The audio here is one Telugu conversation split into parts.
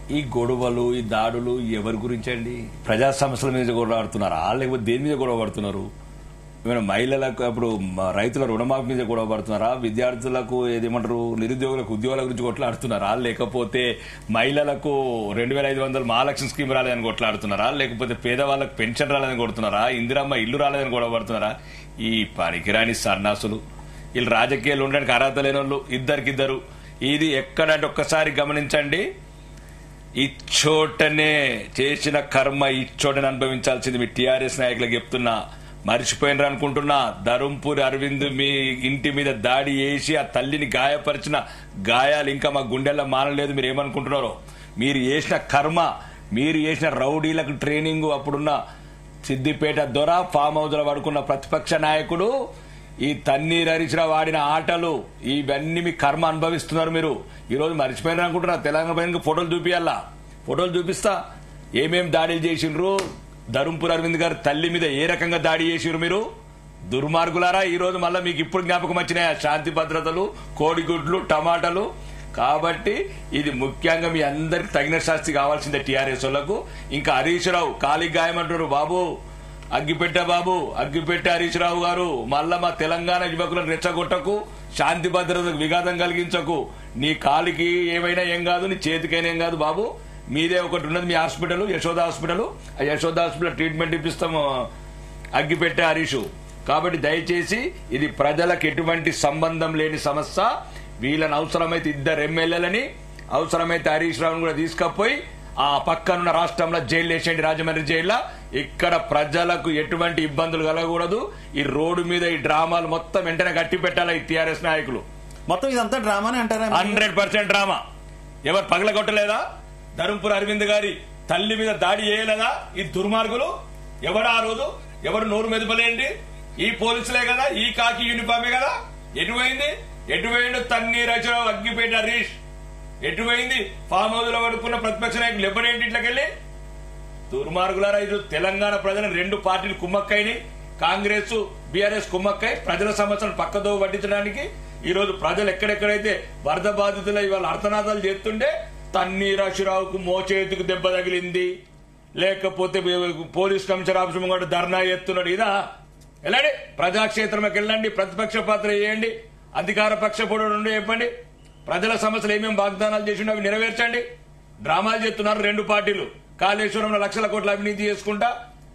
ఈ గొడవలు ఈ దాడులు ఎవరి గురించి అండి ప్రజా సమస్యల మీద గొడవడుతున్నారా లేకపోతే దేని మీద గొడవ పడుతున్నారు ఏమైనా మహిళలకు అప్పుడు మ- రైతుల రుణమాఫీ మీద గొడవ పడుతున్నారా విద్యార్థులకు ఏదేమంటారు నిరుద్యోగులకు ఉద్యోగాల గురించి కొట్లాడుతున్నారా లేకపోతే మహిళలకు రెండు వేల ఐదు వందలు మహాలక్ష్మి స్కీమ్ రాలేదని కొట్లాడుతున్నారా లేకపోతే పేదవాళ్ళకు పెన్షన్ రాలేదని కొడుతున్నారా ఇందిరమ్మ ఇల్లు రాలేదని గొడవ పడుతున్నారా ఈ పనికిరాని సన్నాసులు వీళ్ళు రాజకీయాలు ఉండడానికి అర్హత లేని వాళ్ళు ఇద్దరికిద్దరు ఇది ఎక్కడంటే ఒక్కసారి గమనించండి ఇచ్చోటనే చేసిన కర్మ ఇచ్చోటనే అనుభవించాల్సింది మీ టీఆర్ఎస్ నాయకులకు చెప్తున్నా మర్చిపోయినరు అనుకుంటున్నా ధరంపూరి అరవింద్ మీ ఇంటి మీద దాడి చేసి ఆ తల్లిని గాయపరిచిన గాయాలు ఇంకా మా గుండెల్లో మానలేదు మీరు ఏమనుకుంటున్నారో మీరు చేసిన కర్మ మీరు చేసిన రౌడీలకు ట్రైనింగ్ అప్పుడున్న సిద్దిపేట దొర ఫామ్ హౌస్ లో పడుకున్న ప్రతిపక్ష నాయకుడు ఈ తన్నీర్ హరీశ్రావు ఆడిన ఆటలు ఇవన్నీ మీ కర్మ అనుభవిస్తున్నారు మీరు ఈ రోజు మర్చిపోయినారు అనుకుంటున్నారు తెలంగాణ పైన ఫోటోలు చూపియాలా ఫోటోలు చూపిస్తా ఏమేం దాడులు చేసిండ్రు ధరుంపూర్ అరవింద్ గారి తల్లి మీద ఏ రకంగా దాడి చేసిండ్రు మీరు దుర్మార్గులారా ఈ రోజు మళ్ళీ మీకు ఇప్పుడు జ్ఞాపకం వచ్చినాయా శాంతి భద్రతలు కోడిగుడ్లు టమాటాలు కాబట్టి ఇది ముఖ్యంగా మీ అందరికి తగిన శాస్తి కావాల్సిందే టీఆర్ఎస్ వాళ్ళకు ఇంకా హరీష్ రావు కాలి గాయమంటారు బాబు అగ్గిపెట్ట బాబు అగ్గిపెట్ట హరీష్ రావు గారు మళ్ళా మా తెలంగాణ యువకులను రెచ్చగొట్టకు శాంతి భద్రతకు విఘాతం కలిగించకు నీ కాలికి ఏమైనా ఏం కాదు నీ చేతికైనా ఏం కాదు బాబు మీదే ఒకటి ఉన్నది మీ హాస్పిటల్ యశోద హాస్పిటల్ ఆ యశోద హాస్పిటల్ ట్రీట్మెంట్ ఇప్పిస్తాము అగ్గిపెట్టే హరీషు కాబట్టి దయచేసి ఇది ప్రజలకు ఎటువంటి సంబంధం లేని సమస్య వీళ్ళని అవసరమైతే ఇద్దరు ఎమ్మెల్యేలని అవసరమైతే హరీష్ రావును కూడా తీసుకపోయి ఆ పక్కనున్న రాష్ట్రంలో జైలు వేసేయండి రాజమండ్రి జైల్లో ఇక్కడ ప్రజలకు ఎటువంటి ఇబ్బందులు కలగకూడదు ఈ రోడ్డు మీద ఈ డ్రామాలు మొత్తం వెంటనే గట్టి పెట్టాలి ఈ టీఆర్ఎస్ నాయకులు మొత్తం ఇదంతా డ్రామానే అంటారా హండ్రెడ్ పర్సెంట్ డ్రామా ఎవరు పగలగొట్టలేదా ధర్మపుర అరవింద్ గారి తల్లి మీద దాడి చేయలేదా ఈ దుర్మార్గులు ఎవరు ఆ రోజు ఎవరు నోరు మెదపలేండి ఈ పోలీసులే కదా ఈ కాకి యూనిఫామే కదా ఎటువైంది ఎటువైండు తన్ని రచరావు అగ్గిపేట హరీష్ ఎటువైంది ఫామ్ హౌస్ లో పడుకున్న ప్రతిపక్ష నాయకులు ఎప్పుడేంటి ఇట్లకెళ్ళి దుర్మార్గులారా ఈరోజు తెలంగాణ ప్రజలు రెండు పార్టీలు కుమ్మక్కైని కాంగ్రెస్ బీఆర్ఎస్ కుమ్మక్కై ప్రజల సమస్యలను పక్కదో పట్టించడానికి ఈ రోజు ప్రజలు ఎక్కడెక్కడైతే వరద బాధితులు ఇవాళ అర్థనాదాలు చేస్తుంటే తన్నీరాశిరావుకు మోచేతికి దెబ్బ తగిలింది లేకపోతే పోలీస్ కమిషనర్ ఆఫీస్ ముంగట ధర్నా ఎత్తున్నాడు ఇదా వెళ్ళండి ప్రజాక్షేత్రంలోకి వెళ్ళండి ప్రతిపక్ష పాత్ర చేయండి అధికార పక్ష పొడవు నుండి చెప్పండి ప్రజల సమస్యలు ఏమేమి వాగ్దానాలు చేసిండో అవి నెరవేర్చండి డ్రామాలు చేస్తున్నారు రెండు పార్టీలు కాళేశ్వరంలో లక్షల కోట్ల అవినీతి చేసుకుంటా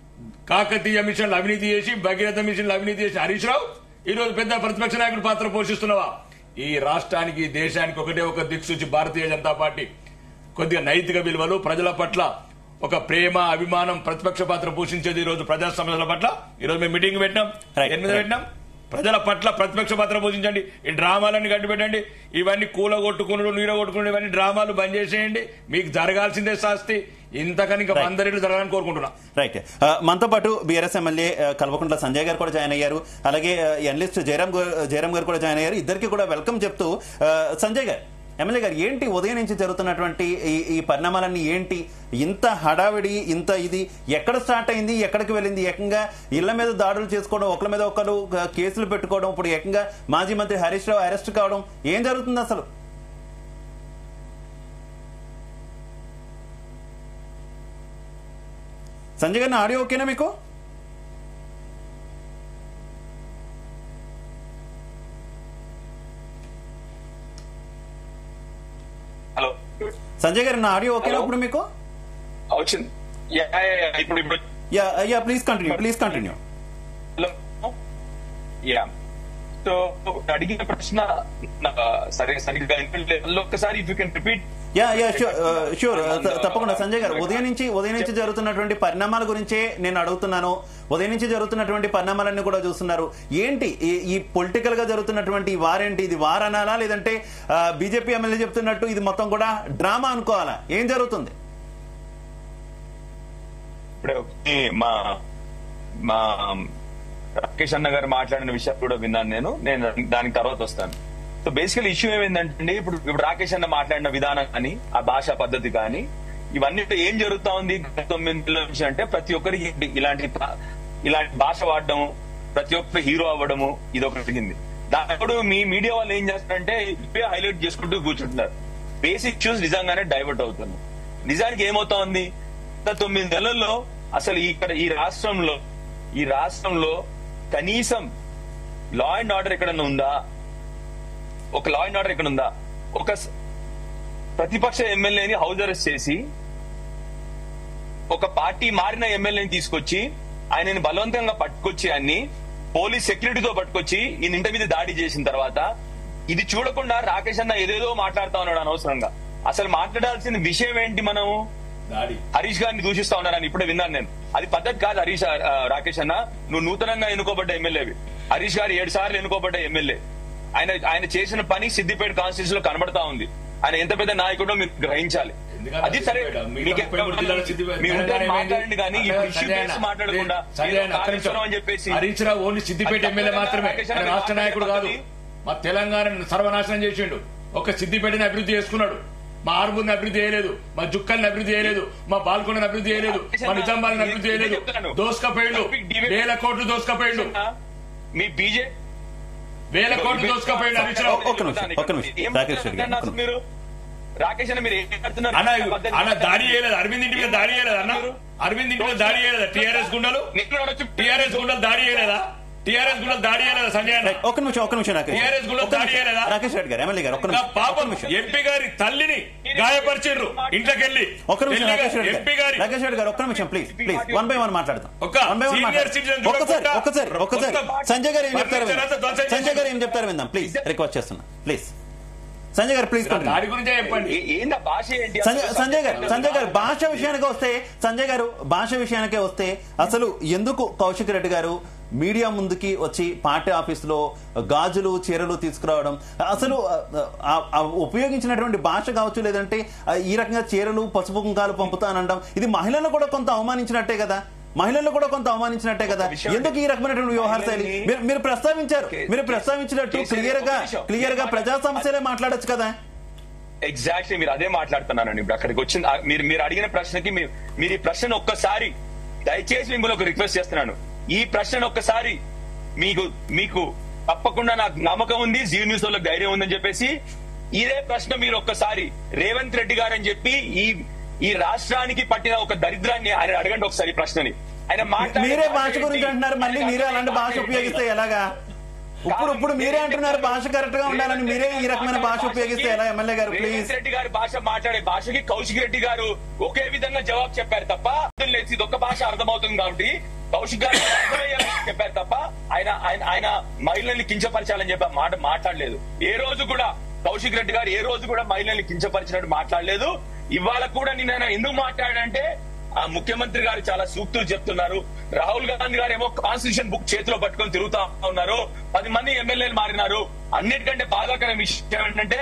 కాకతీయ మిషన్లు అవినీతి చేసి భగీరథ మిషన్లు అవినీతి చేసి హరీష్ రావు ఈ రోజు పెద్ద ప్రతిపక్ష నాయకుడు పాత్ర పోషిస్తున్నావా ఈ రాష్ట్రానికి ఈ దేశానికి ఒకటే ఒక దిక్సూచి భారతీయ జనతా పార్టీ కొద్దిగా నైతిక విలువలు ప్రజల పట్ల ఒక ప్రేమ అభిమానం ప్రతిపక్ష పాత్ర పోషించేది ఈ రోజు ప్రజా సమస్యల పట్ల ఈ రోజు మేము మీటింగ్ పెట్టినాం Right, ఎనిమిది right. పెట్టినాం ప్రజల పట్ల ప్రతిపక్ష పాత్ర పోషించండి ఈ డ్రామాలన్నీ కట్టిపెట్టండి ఇవన్నీ కూల కొట్టుకునుడు నీర కొట్టుకునుడు ఇవన్నీ డ్రామాలు బంద్ చేసేయండి మీకు జరగాల్సిందే శాస్తి ఇంతకని ఇంకా Right. అందరిలో జరగాలని కోరుకుంటున్నా రైట్ ఆ, మనతో పాటు బీఆర్ఎస్ ఎమ్మెల్యే ఆ, కల్వకుంట్ల సంజయ్ గారు కూడా జాయిన్ అయ్యారు అలాగే ఆ, ఎనలిస్ట్ జయరామ్ గా- జయరామ్ గారు కూడా జాయిన్ అయ్యారు ఇద్దరికి కూడా వెల్కమ్ చెప్తూ ఆ, సంజయ్ గారు ఎమ్మెల్యే గారు ఏంటి ఉదయం నుంచి జరుగుతున్నటువంటి ఈ ఈ పరిణామాలన్నీ ఏంటి ఇంత హడావిడి ఇంత ఇది ఎక్కడ స్టార్ట్ అయింది ఎక్కడికి వెళ్ళింది ఏకంగా ఇళ్ల మీద దాడులు చేసుకోవడం ఒకళ్ళ మీద ఒకరు ఆ, కేసులు పెట్టుకోవడం ఇప్పుడు ఏకంగా మాజీ మంత్రి హరీష్ రావు అరెస్ట్ కావడం ఏం జరుగుతుంది అసలు సంజయ్ గారి ఆడియో ఓకేనా మీకు హలో సంజయ్ గారు నా ఆడియో ఓకేనా Hello? ఇప్పుడు మీకు వచ్చింది యా, యా, యా, ఇప్పుడు ఇప్పుడు yeah yeah please continue please continue hello yeah so అడిగిన ప్రశ్న నాకు సరే సరిగ్గా వినపడలేదు. ఒక్కసారి if you can repeat yeah yeah sure sure తప్పకుండా సంజయ్ గారు ఉదయం నుంచి ఉదయం నుంచి జరుగుతున్నటువంటి పరిణామాల గురించే నేను అడుగుతున్నాను ఉదయం నుంచి జరుగుతున్నటువంటి పరిణామాలన్నీ కూడా చూస్తున్నారు ఏంటి ఈ- ఈ పొలిటికల్ గా జరుగుతున్నటువంటి ఈ వారేంటి ఇది వార్ అనాలా లేదంటే బీజేపీ ఎమ్మెల్యే చెప్తున్నట్టు ఇది మొత్తం కూడా డ్రామా అనుకోవాలా ఏం జరుగుతుంది ఇప్పుడే ఒకటి మా మా రాకేష్ అన్న గారు మాట్లాడిన విషయాలు కూడా విన్నాను నేను నేను దానికి తర్వాత వస్తాను సో బేసికల్ ఇష్యూ ఏమైందంటే ఇప్పుడు ఇప్పుడు రాకేష్ అన్న మాట్లాడిన విధానం కానీ ఆ భాషా పద్ధతి కానీ ఇవన్నీ ఏం జరుగుతా ఉంది గత తొమ్మిది నెలల నుంచి అంటే ప్రతి ఒక్కరికి ఇలాంటి ప- ఇలాంటి భాష వాడడం ప్రతి ఒక్కరు హీరో అవ్వడము ఇది ఒకటి జరిగింది దాప్పుడు మీ మీడియా వాళ్ళు ఏం చేస్తారంటే ఇవే హైలైట్ చేసుకుంటూ కూర్చుంటున్నారు బేసిక్ ఇష్యూస్ నిజంగానే డైవర్ట్ అవుతున్నాయి నిజానికి ఏమవుతా ఉంది గత తొమ్మిది నెలల్లో అసలు ఇక్కడ ఈ రాష్ట్రంలో ఈ రాష్ట్రంలో కనీసం లా అండ్ ఆర్డర్ ఎక్కడన్నా ఉందా ఒక లా అండ్ ఆర్డర్ ఎక్కడ ఉందా ఒక స- ప్రతిపక్ష ఎమ్మెల్యేని హౌస్ అరెస్ట్ చేసి ఒక పార్టీ మారిన ఎమ్మెల్యేని తీసుకొచ్చి ఆయనని బలవంతంగా పట్టుకొచ్చి అన్ని పోలీస్ సెక్యూరిటీతో పట్టుకొచ్చి ఈయన ఇంటి మీద దాడి చేసిన తర్వాత ఇది చూడకుండా రాకేష్ అన్న ఏదేదో మాట్లాడుతా ఉన్నాడు అనవసరంగా అసలు మాట్లాడాల్సిన విషయం ఏంటి మనం దాడి హరీష్ గారిని దూషిస్తా ఉన్నారని ఇప్పుడే విన్నాను నేను అది పద్ధతి కాదు హరీష్ ఆ, రాకేష్ అన్న నువ్వు నూతనంగా ఎన్నుకోబడ్డ ఎమ్మెల్యేవి హరీష్ గారు ఏడు సార్లు ఎన్నుకోబడ్డ ఎమ్మెల్యే ఆయన ఆయన చేసిన పని సిద్దిపేట కాన్స్టిట్యూషన్ లో కనబడతా ఉంది ఆయన ఎంత పెద్ద నాయకుడో మీరు గ్రహించాలి ఎందుకంటే అది సరే సిద్దిపేట, మిగతా మీకు ముప్పై మూడు జిల్లాల సిద్దిపేట. మీ ఉంటే తెలంగాణ మాట్లాడండి కానీ ఏమైంది? ఇప్పుడు ఇష్యూ సంజయ్ బేస్ అన్న, మాట్లాడకుండా సంజయ్ అన్న, ఏదో ఒక్క నిమిషం. కాళేశ్వరం అని చెప్పేసి హరీష్ రావు ఓన్లీ సిద్దిపేట అది ఎమ్మెల్యే తప్పకుండా మాత్రమే రాకేష్ అన్న ఆయన రాష్ట్ర నాయకుడు కాదు పద్ధతి. మా తెలంగాణను సర్వనాశనం చేసిండు ఒక సిద్దిపేటని అభివృద్ధి చేసుకున్నాడు మా ఆర్మూర్ని అభివృద్ధి చేయలేదు మా జుక్కల్ని అభివృద్ధి చేయలేదు మా బాల్కొండని అభివృద్ధి చేయలేదు మా నిజామాబాద్ని అభివృద్ధి చేయలేదు దోసుకపోయిండు వేల కోట్లు దోసుకపోయిండు మీ బీజే వేల కోట్లు దోసుకపోయిండు హరీష్ రావు ఒక్క నిమిషం, ఒక్క నిమిషం. ఏం రాకేష్ రెడ్డి గారు, మాట్లాడుతున్నారు ఒక్క మీరు రాకేష్ అన్న మీరు ఏం మాట్లాడుతున్నారు? అన్న అన్న దాడి చేయలేదు అరవింద్ ఇంటి మీద దాడి చేయలేదు అన్న అరవింద్ ఇంటి మీద దాడి చేయలేదా టీఆర్ఎస్ గుండెలు నేను అడగచ్చు. టీఆర్ఎస్ గుండెలు దాడి చేయలేదా టీఆర్ఎస్ గుండెలు దాడి చేయలేదా సంజయ్ అన్న ఒక్క నిమిషం ఒక్క నిమిషం రాకేష్ TRS గుళ్ళో ఒక్క దాడి నిమిషం. చేయలేదా? రాకేష్ రెడ్డి గారు ఎమ్మెల్యే గారు ఒక్క ఇంకా నిమిషం ఒక్క పాపం నిమిషం ఎంపీ గారి తల్లిని గాయపరిచిండ్రు ఇంట్లోకెళ్ళి ఒక్క నిమిషం రాకేష్ రెడ్డి ఎంపీ గారు గారి రాకేష్ రెడ్డి గారు ఒక్క నిమిషం please please one by one మాట్లాడదాం ఒక్క వన్ బై వన్ senior మాట్లాడదాం citizen ఒక్కసారి చూడకుండా ఒక్కసారి ఒక్కసారి మొత్తం సంజయ్ గారు ఏం చెప్తారు విందాం. ఫర్నిచర్ అంతా ధ్వంసం సంజయ్ గారు ఏం చేసి- చెప్తారు విందాం ప్లీజ్ రిక్వెస్ట్ చేస్తున్నా please Sanjay garu please continue దాడి గురించే చెప్పండి ఏ- ఏందా భాష ఏంటి సంజయ్ సంజయ్ గారు సంజయ్ గారు భాష విషయానికి వస్తే సంజయ్ గారు భాష విషయానికే వస్తే అసలు ఎందుకు కౌశిక్ రెడ్డి గారు మీడియా ముందుకి వచ్చి పార్టీ ఆఫీసులో గాజులు చీరలు తీసుకురావడం అసలు ఆ- ఆ ఉపయోగించినటువంటి భాష కావచ్చు లేదంటే ఆ, ఈ రకంగా చీరలు పసుపు కుంకాలు పంపుతానడం ఇది మహిళలను కూడా కొంత అవమానించినట్టే కదా మహిళలను కూడా కొంత అవమానించినట్టే కదా విషయం ఎందుకు ఈ రకమైనటువంటి వ్యవహార శైలి మహిళల్ని- మీరు- మీరు ప్రస్తావించారు కే- మీరు ప్రస్తావించినట్టు కేసీఆర్ క్లియర్ గా ఒక నిమిషం. క్లియర్ గా ప్రజా సమస్యలే మాట్లాడొచ్చు కదా ఎగ్జాక్ట్లీ మీరు అదే మాట్లాడుతున్నానండి ఇప్పుడు అక్కడికి వచ్చిన ఆ, మీరు మీరు అడిగిన ప్రశ్నకి మీరు మీరు ఈ ప్రశ్న ఒక్కసారి దయచేసి మిమ్మల్ని ఒక రిక్వెస్ట్ చేస్తున్నాను ఈ ప్రశ్న ఒక్కసారి మీకు మీకు తప్పకుండా నాకు నమ్మకం ఉంది జీ న్యూస్ వాళ్ళకి ధైర్యం ఉందని చెప్పేసి ఇదే ప్రశ్న మీరు ఒక్కసారి రేవంత్ రెడ్డి గారు అని చెప్పి ఈ ఈ రాష్ట్రానికి పట్టిన ఒక దరిద్రాన్ని ఆయన అడగండి ఒకసారి ఈ ప్రశ్నని ఆయన మాట్లాడే మీరే భాష భాష గురించి ఏంటి? అంటున్నారు మళ్ళీ ఆయనకు మీరే అలాంటి అర్థమయ్యే భాష ఏంటి? ఉపయోగిస్తే ఎలాగా ఇప్పుడు ఇప్పుడు మీరే అంటున్నారు భాష కరెక్ట్ గా ఉండాలని మీరే ఈ రకమైన భాష ఉపయోగిస్తే ఎలా ఎమ్మెల్యే గారు ప్లీజ్ రేవంత్ రెడ్డి గారు భాష మాట్లాడే భాషకి కౌశిక్ రెడ్డి గారు ఒకే విధంగా జవాబు చెప్పారు తప్ప లేదు ఇది ఒక్క భాష అర్థమవుతుంది కాబట్టి కౌశిక్ గారు అర్థమయ్యేలా చెప్పారు తప్ప ఆయన ఆయన ఆయన మహిళల్ని కించపరచాలని చెప్పి ఆ మాట మాట్లాడలేదు ఏ రోజు కూడా కౌశిక్ రెడ్డి గారు ఏ రోజు కూడా మహిళల్ని కించపరిచినట్టు మాట్లాడలేదు ఇవాళ కూడా నేను ఆయన ఎందుకు మాట్లాడంటే ఆ ముఖ్యమంత్రి గారు చాలా సూక్తులు చెప్తున్నారు రాహుల్ గాంధీ గారు ఏమో కాన్స్టిట్యూషన్ బుక్ చేతిలో పట్టుకొని తిరుగుతా ఉన్నారు పది మంది ఎమ్మెల్యేలు మారినారు అన్నిటికంటే బాధాకర విషయం ఏంటంటే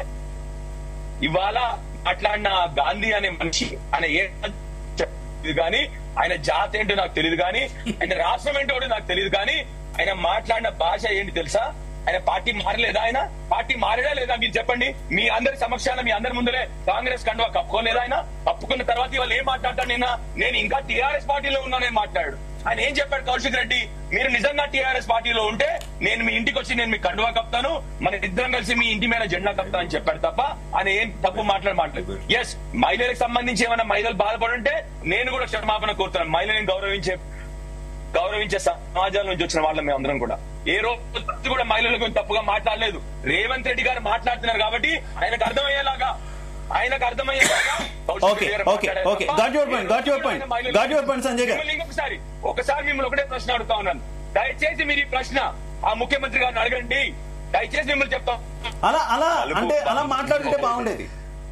ఇవాళ మాట్లాడిన గాంధీ అనే మనిషి ఆయన ఏ తెలియదు కానీ ఆయన జాతి ఏంటో నాకు తెలియదు కానీ ఆయన రాష్ట్రం ఏంటో కూడా నాకు తెలియదు కానీ ఆయన మాట్లాడిన భాష ఏంటి తెలుసా ఆయన పార్టీ మారలేదా ఆయన పార్టీ మారడా లేదా మీరు చెప్పండి మీ అందరి సమక్షాన మీ అందరి ముందరే కాంగ్రెస్ కండువా కప్పుకోలేదా ఆయన కప్పుకున్న తర్వాత ఇవాళ ఏం మాట్లాడతాడు నిన్న నేను ఇంకా టీఆర్ఎస్ పార్టీలో ఉన్నానని మాట్లాడాడు ఆయన ఏం చెప్పాడు కౌశిక్ రెడ్డి మీరు నిజంగా టీఆర్ఎస్ పార్టీలో ఉంటే నేను మీ ఇంటికి వచ్చి నేను మీ కండువా కప్తాను మన ఇద్దరం కలిసి మీ ఇంటి మీద జెండా కప్తా అని చెప్పాడు తప్ప ఆయన ఏం తప్పు మాట్లాడి మాట్లాడు ఎస్ మహిళలకు సంబంధించి ఏమైనా మహిళలు బాధపడుంటే నేను కూడా క్షమాపణ కోరుతున్నాను మహిళలను గౌరవించే గౌరవించే సమాజాల నుంచి వచ్చిన వాళ్ళం మేమందరం కూడా ఏ రోజు కూడా మహిళల గురించి తప్పుగా మాట్లాడలేదు రేవంత్ రెడ్డి గారు మాట్లాడుతున్నారు కాబట్టి ఆయనకు అర్థమయ్యేలాగా ఆయనకు అర్థమయ్యేలాగా కౌశిక్ Okay, రెడ్డి గారు okay, మాట్లాడారు okay. తప్ప Got your point, got your point. ఆయన మహిళలు- Got your point, సంజయ్ గారు. మిమ్మల్ని ఇంకొకసారి ఒకసారి మిమ్మల్ని ఒకటే ప్రశ్న అడుగుతా ఉన్నాను దయచేసి మీరు ఈ ప్రశ్న ఆ ముఖ్యమంత్రి గారిని అడగండి దయచేసి మిమ్మల్ని చెప్తాం అలా అలా అంటే అలా మాట్లాడుతుంటే బాగుండేది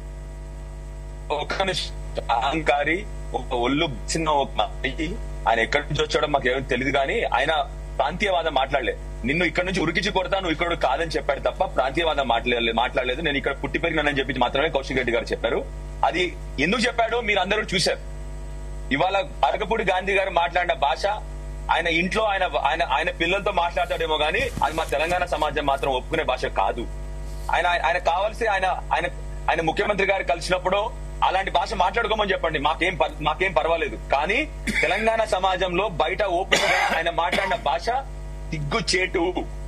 ఒక నిమిషం. అహంకారి ఒక ఒళ్ళు చిన్న ఒక మనిషి ఆయన ఎక్కడి నుంచి వచ్చాడో మాకు ఏమో తెలియదు కానీ ఆయన ప్రాంతీయవాదం మాట్లాడలే నిన్ను ఇక్కడ నుంచి ఉరికించి కొడతా నువ్వు ఇక్కడ కాదని చెప్పాడు తప్ప ప్రాంతీయవాదం మాట్లాడలేదు మాట్లాడలేదు నేను ఇక్కడ పుట్టి పెరిగినానని చెప్పి మాత్రమే కౌశిక్ రెడ్డి గారు చెప్పారు అది ఎందుకు చెప్పాడో మీరు అందరూ చూశారు ఇవాళ అరకపూడి గాంధీ గారు మాట్లాడిన భాష ఆయన ఇంట్లో ఆయన ఆయన ఆయన పిల్లలతో మాట్లాడతాడేమో గానీ అది మా తెలంగాణ సమాజం మాత్రం ఒప్పుకునే భాష కాదు ఆయన ఆయన కావాల్సి ఆయన ఆయన ఆయన ముఖ్యమంత్రి గారు కలిసినప్పుడు అలాంటి భాష మాట్లాడుకోమని చెప్పండి మాకేం పర్- మాకేం పర్వాలేదు కానీ తెలంగాణ సమాజంలో బయట ఓపెన్ గా ఆయన మాట్లాడిన భాష సిగ్గు చేటు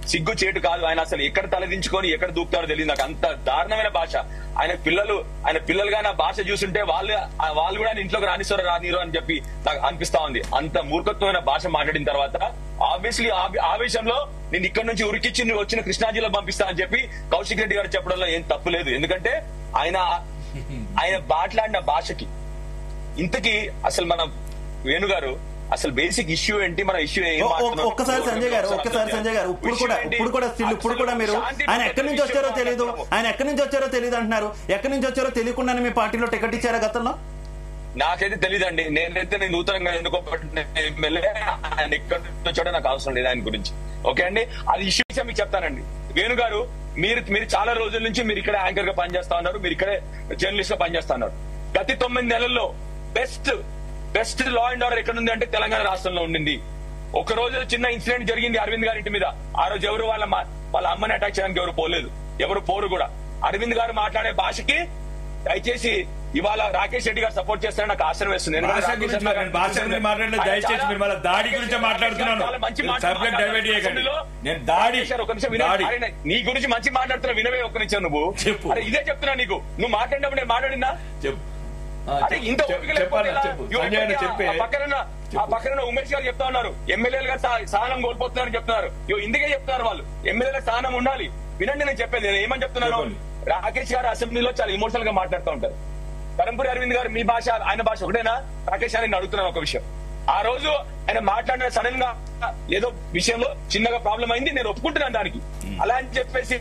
సిగ్గు చేటు కాదు ఆయన అసలు ఎక్కడ తలదించుకొని ఎక్కడ దూకుతారో తెలియదు నాకు అంత దారుణమైన భాష ఆయన పిల్లలు ఆయన పిల్లలుగా నా భాష చూస్తుంటే వాళ్ళు ఆ వాళ్ళు కూడా ఆయన ఇంట్లోకి రానిస్తారో రానిరు అని చెప్పి నాకు అనిపిస్తా ఉంది అంత మూర్ఖత్వమైన భాష మాట్లాడిన తర్వాత ఆబ్వియస్లీ ఆవేశంలో నేను ఇక్కడ నుంచి ఉరికిచ్చి నువ్వు వచ్చిన కృష్ణా జిల్లా పంపిస్తా అని చెప్పి కౌశిక్ రెడ్డి గారు చెప్పడంలో ఏం తప్పు లేదు ఎందుకంటే ఆయన ఆయన మాట్లాడిన భాషకి ఇంతకీ అసలు మన వేణుగారు అసలు బేసిక్ ఇష్యూ ఏంటి మన ఇష్యూ ఏం ఓ- ఓ- మాట్లాడుతున్నాం? ఒక్కసారి సంజయ్ గారు ఒక్కసారి సంజయ్ గారు ఇప్పుడు కూడా Issue ఏంటి? ఇప్పుడు కూడా స్టిల్ ఇప్పుడు కూడా మీరు శాంతి ఆయన ఎక్కడి నుంచి వచ్చారో తెలియదు ఆయన ఎక్కడి నుంచి వచ్చారో తెలియదు అంటున్నారు ఎక్కడి నుంచి వచ్చారో తెలియకుండానే మీ పార్టీలో టికెట్ ఇచ్చారా గతంలో నాకైతే తెలియదండి నేనైతే నేను నూతనంగా ఎన్నుకోబడిన ఎమ్మెల్యే ఆయన ఎక్కడ నుంచి వచ్చాడో నాకు అవసరం లేదు ఆయన గురించి ఓకే అండి అది ఇష్యూ విషయం మీకు చెప్తానండి వేణు గారు మీరు మీరు చాలా రోజుల నుంచి మీరు ఇక్కడ యాంకర్ గా పనిచేస్తా ఉన్నారు మీరు ఇక్కడే జర్నలిస్ట్ గా పనిచేస్తా ఉన్నారు గత తొమ్మిది నెలల్లో best best law and order ఎక్కడ ఉంది అంటే తెలంగాణ రాష్ట్రంలో ఉండింది ఒక రోజు చిన్న ఇన్సిడెంట్ జరిగింది అరవింద్ గారి ఇంటి మీద ఆ రోజు ఎవరు వాళ్ళ మా- వాళ్ళ అమ్మని అటాక్ చేయడానికి ఎవరు పోలేదు ఎవరు పోరు కూడా అరవింద్ గారు మాట్లాడే భాషకి దయచేసి ఇవాళ రాకేష్ రెడ్డి గారు సపోర్ట్ చేస్తారని నాకు ఆశ్చర్యం వేస్తుంది ఎందుకంటే భాష రాకేష్ గురించి రెడ్డి గారు నేను భాష గురించి మాట్లాడలేదు ఆయన దయచేసి చాలా- మీరు మళ్ళీ దాడి గురించి మాట్లాడుతున్నాను చాలా మంచి మాట సబ్జెక్ట్ మాట్లాడుతున్నారు. డైవర్ట్ చేయకండి అసెంబ్లీలో నేను దాడి రాకేష్ గారు ఒక నిమిషం వినండి. దాడి అరే, నీ గురించి మంచి మాట్లాడుతున్నా వినవే ఒక్క నిమిషం నువ్వు చెప్పు. అరే ఇదే చెప్తున్నా నీకు నువ్వు మాట్లాడినప్పుడు నేను మాట్లాడినా చెప్పు ఆ, అరే ఇంత చెప్పు, ఓపిక లేకపోతే చెప్పాలా? ఎలా? చెప్పు ఇవ్వ సంజయ్ అన్న ఇప్పటికీ చెప్పే ఆ పక్కన ఆ పక్కన ఉమేష్ గారు చెప్తా ఉన్నారు ఎమ్మెల్యేలు గారు సహ- సహనం కోల్పోతున్నారని చెప్తున్నారు ఇగో ఇందుకే చెప్తున్నారు వాళ్ళు ఎమ్మెల్యేల సహనం ఉండాలి వినండి నేను చెప్పేది నేను ఏమని చెప్తున్నాను చెప్పండి. రాకేష్ గారు అసెంబ్లీలో చాలా ఇమోషనల్ గా మాట్లాడుతూ ఉంటారు కరంపూరి అరవింద్ గారు మీ భాష ఆయన భాష ఒకటేనా రాకేష్ గారిని అడుగుతున్నాను ఒక విషయం ఆ రోజు ఆయన మాట్లాడిన సడన్ గా ఏదో విషయంలో చిన్నగా ప్రాబ్లం అయింది నేను ఒప్పుకుంటున్నాను దానికి అలా అని చెప్పేసి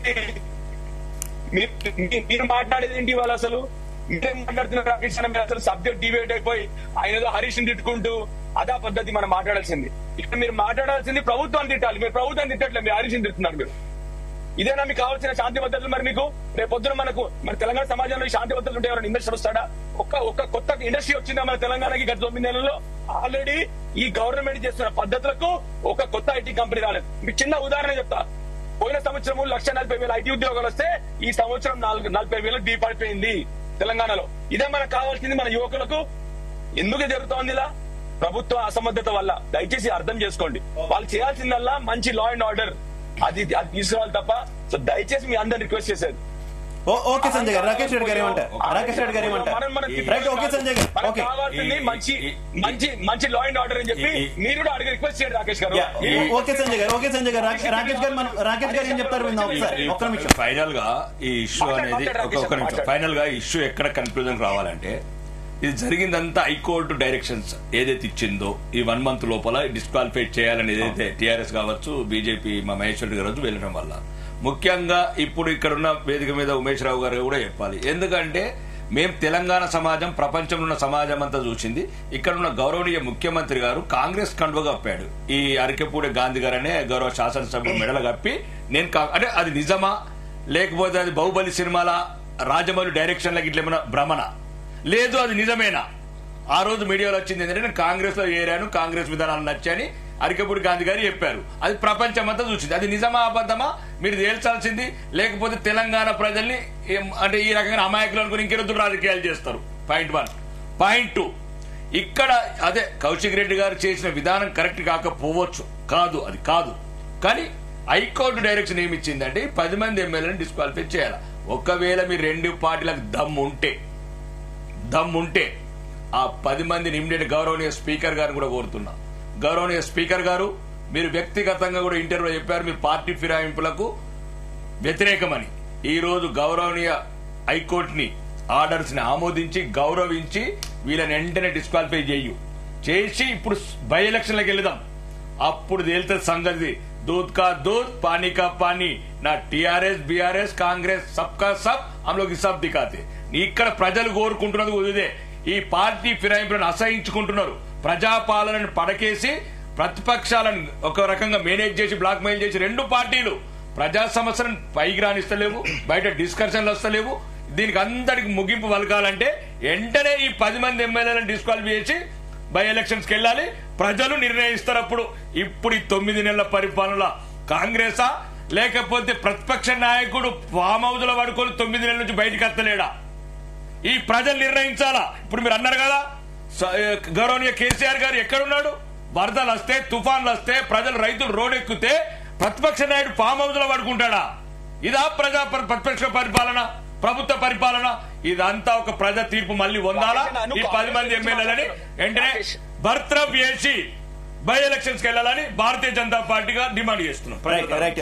మీరు మీ- మీరు మాట్లాడేది ఏంటి ఇవాళ అసలు మీరేం మాట్లాడుతున్నారు రాకేష్ అన్న మీరు అసలు సబ్జెక్ట్ డిబేట్ అయిపోయి ఆయన ఏదో హరీష్ ని తిట్టుకుంటూ అదా పద్ధతి మనం మాట్లాడాల్సింది ఇక్కడ మీరు మాట్లాడాల్సింది ప్రభుత్వాన్ని తిట్టాలి మీరు ప్రభుత్వాన్ని తిట్టట్లేదు మీరు హరీష్ ని తిట్టున్నారు మీరు ఇదేనా మీకు కావాల్సిన శాంతి భద్రతలు మరి మీకు రేపు పొద్దున మనకు మన తెలంగాణ సమాజంలో ఈ శాంతి భద్రతలు ఉంటే ఎవరైనా ఇండస్ట్రీ వస్తాడా ఒక్క ఒక్క కొత్త ఇండస్ట్రీ వచ్చిందా మన తెలంగాణకి గత తొమ్మిది నెలల్లో ఆల్రెడీ ఈ గవర్నమెంట్ చేస్తున్న పద్ధతులకు ఒక కొత్త ఐటీ కంపెనీ రాలేదు మీకు చిన్న ఉదాహరణ చెప్తా పోయిన సంవత్సరం లక్ష నలభై వేల ఐటీ ఉద్యోగాలు వస్తే ఈ సంవత్సరం నాలుగు నలభై వేలు పడిపోయింది తెలంగాణలో ఇదే మనకు కావాల్సింది మన యువకులకు ఎందుకు జరుగుతోంది ఇలా ప్రభుత్వ అసమర్థత వల్ల దయచేసి అర్థం చేసుకోండి వాళ్ళు చేయాల్సిందల్లా మంచి లా అండ్ ఆర్డర్ అది అది తీసుకురావాలి తప్ప సో దయచేసి మీ అందరిని రిక్వెస్ట్ చేసేది ఓ- ఓకే సంజయ్ గారు రాకేష్ రెడ్డి గారు ఏమంటారు రాకేష్ రెడ్డి గారు ఏమంటారు మనం- మనం రైట్ ఓకే సంజయ్ గారు మనకు ఓకే కావాల్సింది ఈ- మంచి ఈ- మంచి మంచి లా అండ్ ఆర్డర్ అని చెప్పి ఈ- ఈ- మీరు కూడా అడిగి రిక్వెస్ట్ చేయండి రాకేష్ గారు యా, ఓ- ఓకే సంజయ్ గారు ఓకే సంజయ్ గారు రాకేష్ రాకేష్ గారు మనం రాకేష్ గారు ఏం చెప్తారు విందాం ఒకసారి ఒక్క నిమిషం ఫైనల్ గా ఈ ఇష్యూ మాట్లాడు, అనేది మాట్లాడు, ఒక- ఒక రాకేష్, నిమిషం మాట్లాడు. ఫైనల్ గా ఇష్యూ ఎక్కడ కన్క్లూజన్ రావాలంటే ఇది జరిగిందంతా హైకోర్టు డైరెక్షన్స్ ఏదైతే ఇచ్చిందో ఈ వన్ మంత్ లోపల డిస్క్వాలిఫై చేయాలని ఏదైతే టీఆర్ఎస్ కావచ్చు బీజేపీ మా మహేశ్వర్ రెడ్డి గారు వెళ్ళడం వల్ల ముఖ్యంగా ఇప్పుడు ఇక్కడున్న వేదిక మీద ఉమేష్ రావు గారు కూడా చెప్పాలి ఎందుకంటే మేము తెలంగాణ సమాజం ప్రపంచంలో ఉన్న సమాజం అంతా చూసింది ఇక్కడ ఉన్న గౌరవనీయ ముఖ్యమంత్రి గారు కాంగ్రెస్ కండువ కప్పాడు ఈ అరికెపూడి గాంధీ గారు అనే గౌరవ శాసనసభ్యులు మెడలు కప్పి నేను కా- అంటే అది నిజమా లేకపోతే అది బాహుబలి సినిమాల రాజమౌళి డైరెక్షన్ లకి ఇట్లా ఏమైనా భ్రమణ లేదు అది నిజమేనా ఆ రోజు మీడియాలో వచ్చింది ఏంటంటే నేను కాంగ్రెస్ లో ఏరాను కాంగ్రెస్ విధానాలు నచ్చని అరికపూడి గాంధీ గారు చెప్పారు అది ప్రపంచం అంతా చూసింది అది నిజమా అబద్ధమా మీరు తేల్చాల్సింది లేకపోతే తెలంగాణ ప్రజల్ని ఏం- అంటే ఈ రకంగా అమాయకులు అనుకుని ఇంకెరుద్దు రాజకీయాలు చేస్తారు పాయింట్ వన్ పాయింట్ టూ ఇక్కడ అదే కౌశిక్ రెడ్డి గారు చేసిన విధానం కరెక్ట్ కాకపోవచ్చు కాదు అది కాదు కానీ హైకోర్టు డైరెక్షన్ ఏమి ఇచ్చిందంటే ఈ పది మంది ఎమ్మెల్యేలను డిస్క్వాలిఫై చేయాలి ఒకవేళ మీరు రెండు పార్టీలకు దమ్ము ఉంటే దమ్ముంటే ఆ పది మందిని ఇమ్మీడియట్ గౌరవనీయ స్పీకర్ గారిని కూడా కోరుతున్నా గౌరవనీయ స్పీకర్ గారు మీరు వ్యక్తిగతంగా కూడా ఇంటర్వ్యూలో చెప్పారు మీ పార్టీ ఫిరాయింపులకు వ్యతిరేకమని ఈ రోజు గౌరవనీయ హైకోర్టుని ఆర్డర్స్ ని ఆమోదించి గౌరవించి వీళ్ళని వెంటనే డిస్క్వాలిఫై చేయు చేసి ఇప్పుడు బై ఎలక్షన్లకు వెళ్దాం అప్పుడు తేలుతుంది సంగతి दूध का दूध पानी का पानी నా టిఆర్ఎస్ బీఆర్ఎస్ కాంగ్రెస్ సబ్ కా సబ్ हम लोग सब दिखाते ఇక్కడ ప్రజలు కోరుకుంటున్నది ఇదే ఈ పార్టీ ఫిరాయింపులను అసహించుకుంటున్నారు ప్రజాపాలనను పడకేసి ప్రతిపక్షాలను ఒక రకంగా మేనేజ్ చేసి బ్లాక్ మెయిల్ చేసి రెండు పార్టీలు ప్రజా సమస్యలను పైకి రాణిస్తలేవు బయట డిస్కషన్లు వస్తలేవు దీనికి అందరికి ముగింపు పలకాలంటే వెంటనే ఈ పది మంది ఎమ్మెల్యేలను డిస్క్వాలిఫై చేసి బై ఎలక్షన్స్ కి వెళ్ళాలి ప్రజలు నిర్ణయిస్తారు అప్పుడు ఇప్పుడు ఈ తొమ్మిది నెలల పరిపాలన కాంగ్రెసా లేకపోతే ప్రతిపక్ష నాయకుడు ఫామ్ హౌస్ లో పడుకొని తొమ్మిది నెలల నుంచి బయటకు వస్తలేడా ఈ ప్రజలు నిర్ణయించాలా ఇప్పుడు మీరు అన్నారు కదా స- ఏ, గౌరవనీయ కేసీఆర్ గారు ఎక్కడున్నాడు వరదలు వస్తే తుఫాన్లు వస్తే ప్రజలు రైతులు రోడ్ ఎక్కితే ప్రతిపక్ష నాయుడు ఫామ్ హౌస్ లో పడుకుంటాడా ఇదా ప్రజా పరి- ప్రతిపక్ష పరిపాలన ప్రభుత్వ పరిపాలన ఇదంతా ఒక ప్రజా తీర్పు మళ్ళీ పొందాలా ఈ పది మంది ఎమ్మెల్యేలని వెంటనే బర్త్రఫ్ చేసి బై ఎలక్షన్స్ కి వెళ్ళాలని భారతీయ జనతా పార్టీగా డిమాండ్ చేస్తున్నాం రైట్ రైట్